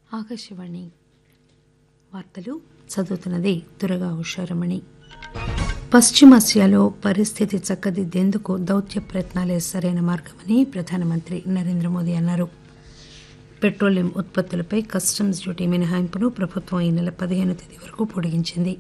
ఆకాశవాణి వార్తలు చదువుతున్నది దురగా ఉషారమణి పశ్చిమాసియాలో పరిస్థితి చక్కదిద్దేందుకు దౌత్య ప్రయత్నాలే సరైన మార్గమని ప్రధానమంత్రి నరేంద్ర మోదీ అన్నారు పెట్రోలియం ఉత్పత్తులపై కస్టమ్స్ డ్యూటీ మినహాయింపును ప్రభుత్వం ఈ నెల పదిహేను తేదీ వరకు పొడిగించింది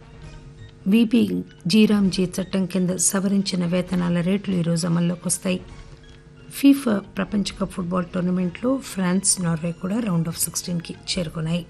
బీబీ జీరాంజీ చట్టం కింద సవరించిన వేతనాల రేట్లు ఈరోజు అమల్లోకి వస్తాయి ఫీఫా ప్రపంచ కప్ ఫుట్బాల్ టోర్నమెంట్లో ఫ్రాన్స్ నార్వే కూడా రౌండ్ ఆఫ్ సిక్స్టీన్కి చేరుకున్నాయి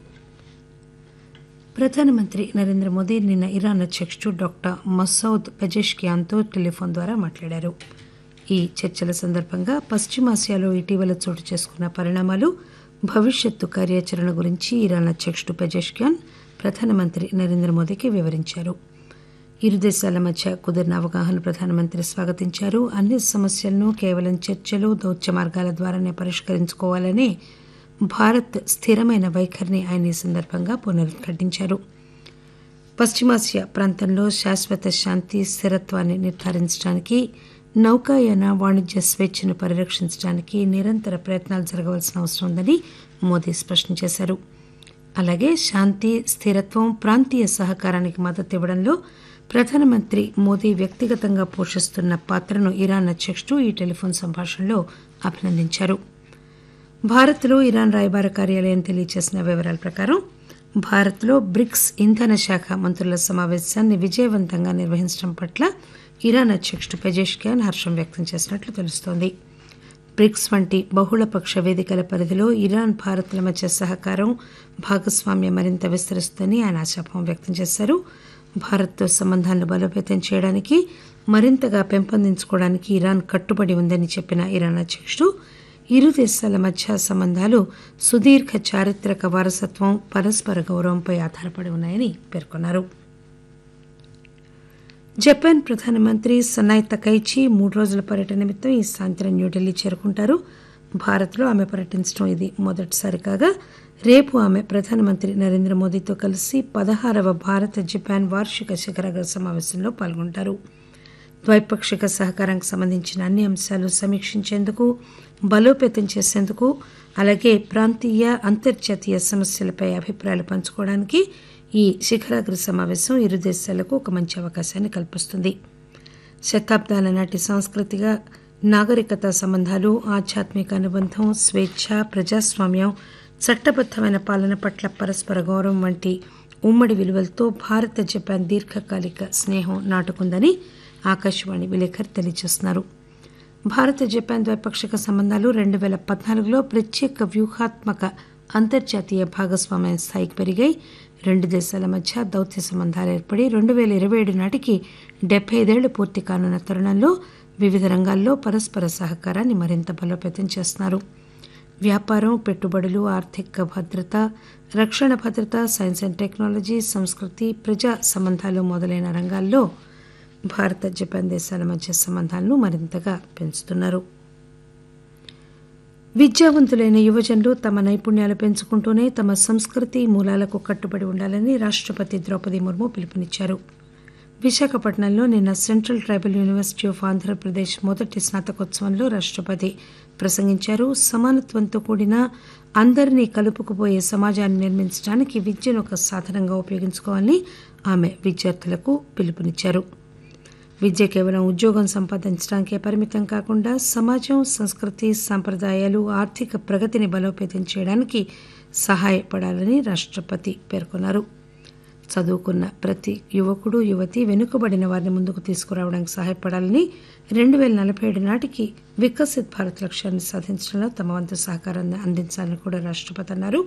ప్రధానమంత్రి నరేంద్ర మోదీ నిన్న ఇరాన్ అధ్యక్షుడు డాక్టర్ మసౌద్ పెజెష్కియాన్తో టెలిఫోన్ ద్వారా మాట్లాడారు ఈ చర్చల సందర్భంగా పశ్చిమాసియాలో ఇటీవల చోటు చేసుకున్న పరిణామాలు భవిష్యత్తు కార్యాచరణ గురించి ఇరాన్ అధ్యక్షుడు పెజెష్కియాన్ ప్రధానమంత్రి నరేంద్ర మోదీకి వివరించారు ఇరు దేశాల మధ్య కుదిరిన అవగాహన ప్రధానమంత్రి స్వాగతించారు అన్ని సమస్యలను కేవలం చర్చలు దౌత్య మార్గాల ద్వారానే పరిష్కరించుకోవాలని భారత్ స్థిరమైన వైఖరిని ఆయన ఈ సందర్భంగా పునరుద్ఘాటించారు పశ్చిమాసియా ప్రాంతంలో శాశ్వత శాంతి స్థిరత్వాన్ని నిర్ధారించడానికి నౌకాయాన వాణిజ్య స్వేచ్ఛను పరిరక్షించడానికి నిరంతర ప్రయత్నాలు జరగవలసిన అవసరం ఉందని మోదీ స్పష్టం చేశారు అలాగే శాంతి స్థిరత్వం ప్రాంతీయ సహకారానికి మద్దతు ఇవ్వడంలో ప్రధానమంత్రి మోదీ వ్యక్తిగతంగా పోషిస్తున్న పాత్రను ఇరాన్ అధ్యక్షుడు ఈ టెలిఫోన్ సంభాషణలో అభినందించారు భారత్లో ఇరాన్ రాయబార కార్యాలయం తెలియజేసిన వివరాల ప్రకారం భారత్లో బ్రిక్స్ ఇంధన శాఖ మంత్రుల సమావేశాన్ని విజయవంతంగా నిర్వహించడం పట్ల ఇరాన్ అధ్యక్షుడు పెజేష్కియాన్ హర్షం వ్యక్తం చేసినట్లు తెలుస్తోంది బ్రిక్స్ వంటి బహుళపక్ష వేదికల పరిధిలో ఇరాన్ భారత్ల మధ్య సహకారం భాగస్వామ్యం మరింత విస్తరిస్తుందని ఆయన ఆశాభావం వ్యక్తం చేశారు భారత్తో సంబంధాలను బలోపేతం చేయడానికి మరింతగా పెంపొందించుకోవడానికి ఇరాన్ కట్టుబడి ఉందని చెప్పిన ఇరాన్ అధ్యక్షుడు ఇరు దేశాల మధ్య సంబంధాలు సుదీర్ఘ చారిత్రక వారసత్వం పరస్పర గౌరవంపై ఆధారపడి ఉన్నాయని పేర్కొన్నారు జపాన్ ప్రధానమంత్రి సనాయ్ తకైచి మూడు రోజుల పర్యటన నిమిత్తం ఈ సాయంత్రం న్యూఢిల్లీ చేరుకుంటారు భారత్లో ఆమె పర్యటించడం ఇది మొదటిసారి కాగా రేపు ఆమె ప్రధానమంత్రి నరేంద్ర మోదీతో కలిసి పదహారవ భారత జపాన్ వార్షిక శిఖరాగ్ర సమావేశంలో పాల్గొంటారు ద్వైపాక్షిక సహకారానికి సంబంధించిన అన్ని అంశాలు సమీక్షించేందుకు బలోపేతం చేసేందుకు అలాగే ప్రాంతీయ అంతర్జాతీయ సమస్యలపై అభిప్రాయాలు పంచుకోవడానికి ఈ శిఖరాగ్ర సమావేశం ఇరు దేశాలకు ఒక మంచి అవకాశాన్ని కల్పిస్తుంది శతాబ్దాల నాటి సాంస్కృతిక నాగరికత సంబంధాలు ఆధ్యాత్మిక అనుబంధం స్వేచ్ఛ ప్రజాస్వామ్యం చట్టబద్దమైన పాలన పట్ల పరస్పర గౌరవం వంటి ఉమ్మడి విలువలతో భారత జపాన్ దీర్ఘకాలిక స్నేహం నాటుకుందని ఆకాశవాణి విలేకరి తెలియజేస్తున్నారు భారత జపాన్ ద్వైపాక్షిక సంబంధాలు రెండు పేల పద్నాలుగులో ప్రత్యేక వ్యూహాత్మక అంతర్జాతీయ భాగస్వామ్యం స్థాయికి పెరిగాయి రెండు దేశాల మధ్య దౌత్య సంబంధాలు ఏర్పడి రెండు పేల ఇరవై ఏడు నాటికి డెబ్బై ఐదేళ్లు పూర్తి కానున్న తరుణంలో వివిధ రంగాల్లో పరస్పర సహకారాన్ని మరింత బలోపేతం చేస్తున్నారు వ్యాపారం పెట్టుబడులు ఆర్థిక భద్రత రక్షణ భద్రత సైన్స్ అండ్ టెక్నాలజీ సంస్కృతి ప్రజా సంబంధాలు మొదలైన రంగాల్లో భారత జపాన్ దేశాల మధ్య సంబంధాలను మరింతగా పెంచుతున్నారు విద్యావంతులైన యువజనులు తమ నైపుణ్యాలు పెంచుకుంటూనే తమ సంస్కృతి మూలాలకు కట్టుబడి ఉండాలని రాష్టపతి ద్రౌపది ముర్ము పిలుపునిచ్చారు విశాఖపట్నంలో నిన్న central tribal university of Andhra Pradesh మొదటి స్నాతకోత్సవంలో రాష్టపతి ప్రసంగించారు సమానత్వంతో కూడిన అందరినీ కలుపుకుపోయే సమాజాన్ని నిర్మించడానికి విద్యను ఒక సాధనంగా ఉపయోగించుకోవాలని ఆమె విద్యార్థులకు పిలుపునిచ్చారు విద్య కేవలం ఉద్యోగం సంపాదించడానికే పరిమితం కాకుండా సమాజం సంస్కృతి సంప్రదాయాలు ఆర్థిక ప్రగతిని బలోపేతం చేయడానికి సహాయపడాలని రాష్టపతి పేర్కొన్నారు చదువుకున్న ప్రతి యువకుడు యువతి వెనుకబడిన వారిని ముందుకు తీసుకురావడానికి సహాయపడాలని రెండు వేల నలభై ఏడు నాటికి వికసిత్ భారత్ లక్ష్యాన్ని సాధించడంలో తమ వంతు సహకారాన్ని అందించాలని కూడా రాష్టపతి అన్నారు